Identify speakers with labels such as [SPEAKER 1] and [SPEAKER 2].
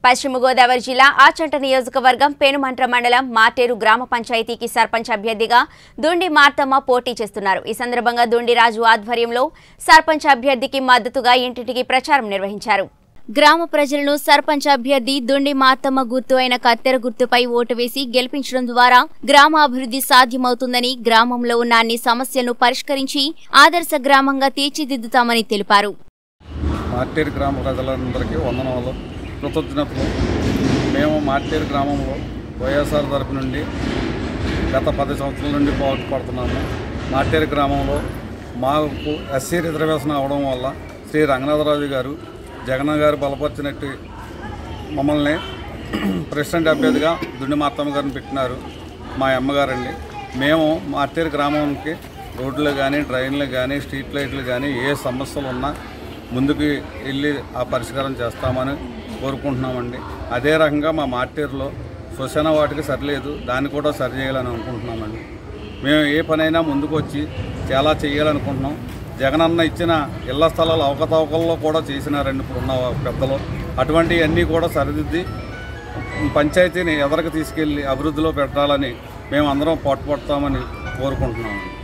[SPEAKER 1] పశ్చిమ గోదావరి జిల్లా ఆచంట నియోజకవర్గం పెనుమంట్ర మండలం మాటేరు గ్రామ పంచాయతీకి సర్పంచ్ అభ్యర్థిగా దుండి మార్తమ్మ పోటీ చేస్తున్నారు ఈ సందర్భంగా దుండి రాజు ఆధ్వర్యంలో సర్పంచ్ అభ్యర్థికి మద్దతుగా ఇంటింటికి ప్రచారం నిర్వహించారు గ్రామ ప్రజలను సర్పంచ్ అభ్యర్థి దుండి మార్తమ్మ గుర్తు అయిన కత్తెర గుర్తుపై ఓటు వేసి గెలిపించడం ద్వారా గ్రామ అభివృద్ధి సాధ్యమవుతుందని గ్రామంలో ఉన్న అన్ని సమస్యలను పరిష్కరించి ఆదర్శ గ్రామంగా తీర్చిదిద్దుతామని తెలిపారు
[SPEAKER 2] మార్టేరు గ్రామ ప్రజలందరికీ వందనములు కృతజ్ఞతలు మేము మార్టేరు గ్రామంలో వైఎస్ఆర్ తరపు నుండి గత పది సంవత్సరాల నుండి పాటుపడుతున్నాము మార్టేరు గ్రామంలో మాకు ఎస్సీ రిజర్వేషన్ అవడం వల్ల శ్రీ రంగనాథరాజు గారు జగన్ గారు బలపరిచినట్టు మమ్మల్ని ప్రెసిడెంట్ అభ్యర్థిగా దుండి మార్తమ్మ గారిని పెట్టినారు మా అమ్మగారండి మేము మార్టేరు గ్రామానికి రోడ్లు కానీ డ్రైన్లు కానీ స్ట్రీట్ లైట్లు కానీ ఏ సమస్యలు ఉన్నా ముందుకు వెళ్ళి ఆ పరిష్కారం చేస్తామని కోరుకుంటున్నామండి అదే రకంగా మా మార్టేరులో శ్మశాన వాటికి సరిలేదు దాన్ని కూడా సరి చేయాలని అనుకుంటున్నామండి మేము ఏ పనైనా ముందుకు వచ్చి చాలా చేయాలనుకుంటున్నాం జగనన్న ఇచ్చిన ఇళ్ల స్థలాలు అవకతవకల్లో కూడా చేసినారండి ఇప్పుడున్న పెద్దలు అటువంటివన్నీ కూడా సరిదిద్ది పంచాయతీని ఎదరకు తీసుకెళ్ళి అభివృద్ధిలో పెట్టాలని మేము అందరం పాటుపడతామని కోరుకుంటున్నామండి